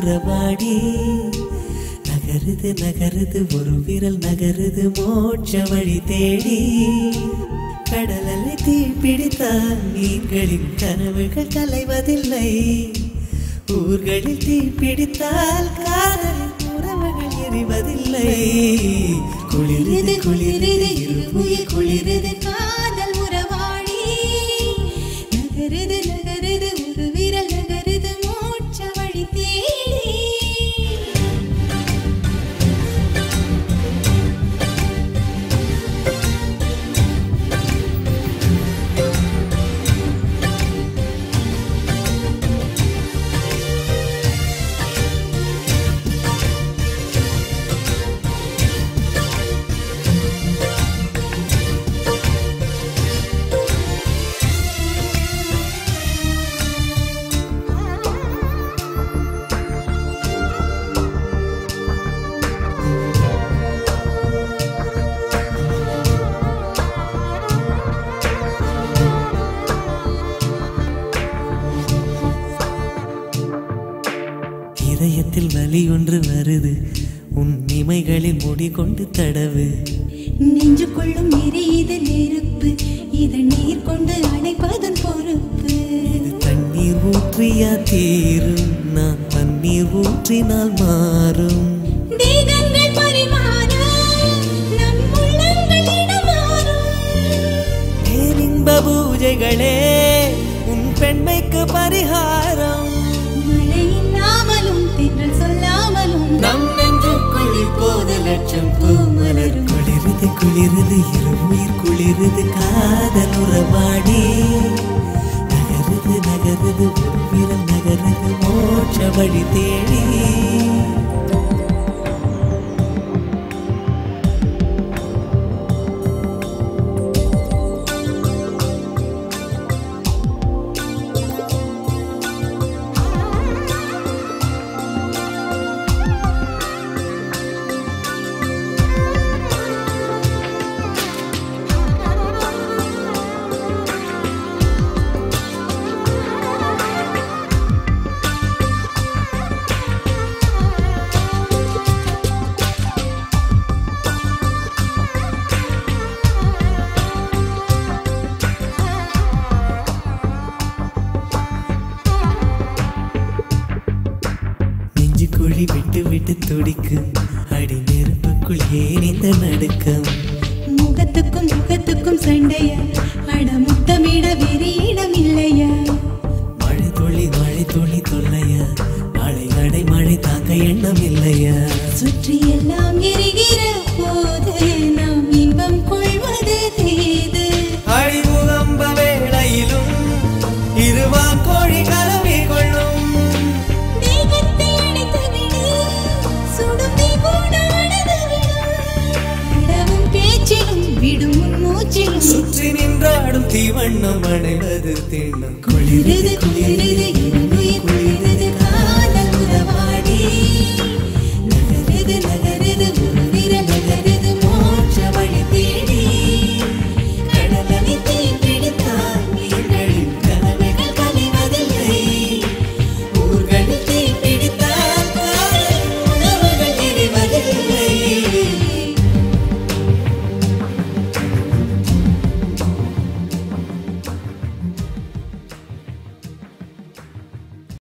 உறவாடி நகருது நகருது ஒரு விரல் நகருது மோட்ச வழி தேடி கடலலை தீ பிடித்தால் மீன்களின் கனவுகள் கலைவதில்லை ஊர்களில் தீ பிடித்தால் காதலின் உறவுகள் எரிவதில்லை குளிருது குளிருது இருபுயிர் குளிருது காதல் உறவாடி நகருது நகருது ஒரு விரல் நகருது மோட்ச வழி தேடி இதயத்தில் வலி ஒன்று வருது உன் இமைகளில் முடி கொண்டு தடவு நெஞ்சுக்குள்ளும் எரியுது நெருப்பு இதன் நீர் கொண்டு அணைப்பதன் பொறுப்பு இது தண்ணீர் ஊற்றியா தீரும் நான் தண்ணீர் ஊற்றினால் மாறும் தேகங்கள் பரிமாற நம் உள்ளங்களிடம் மாறும் பேரின்ப பூஜைகளே உன் பெண்மைக்கு பரிகாரம் மழை இல்லாமலும் தென்றல் சொல்லாமலும் நம் நெஞ்சுக்குள் இப்போது லட்சம் பூமலர் குளிருது குளிருது இருமுயிர் குளிருது காதல் உறவாடி நகருது நகருது ஒரு விரல் நகருது மோட்ச வழி தேடி நெஞ்சு குழி விட்டு விட்டு துடிக்கும் அடி நெருப்புக்குள் ஏன் இந்த நடுக்கம் முகத்துக்கும் முகத்துக்கும் சண்டையா அட முத்தமிட வேறு இடம் இல்லையா மழை துளி மழை துளி தொல்லையா மழை அடை மழை தாங்க எண்ணம் இல்லையா சுற்றி எல்லாம் எரிகிற போது நாம் இன்பம் கொள்வது தேது அடிமுகம்ப வேளையிலும் இருவான் கோழி கலவி கொள்ளும் தேகத்தை அணைத்து விடு சுடும் தீ கூட அணைத்து விடு இடமும் பேச்சிலும் விடும் உன் மூச்சிலும் சுற்றி நின்றாடும் தீவண்ணம் அடைவது திண்ணம் குளிருது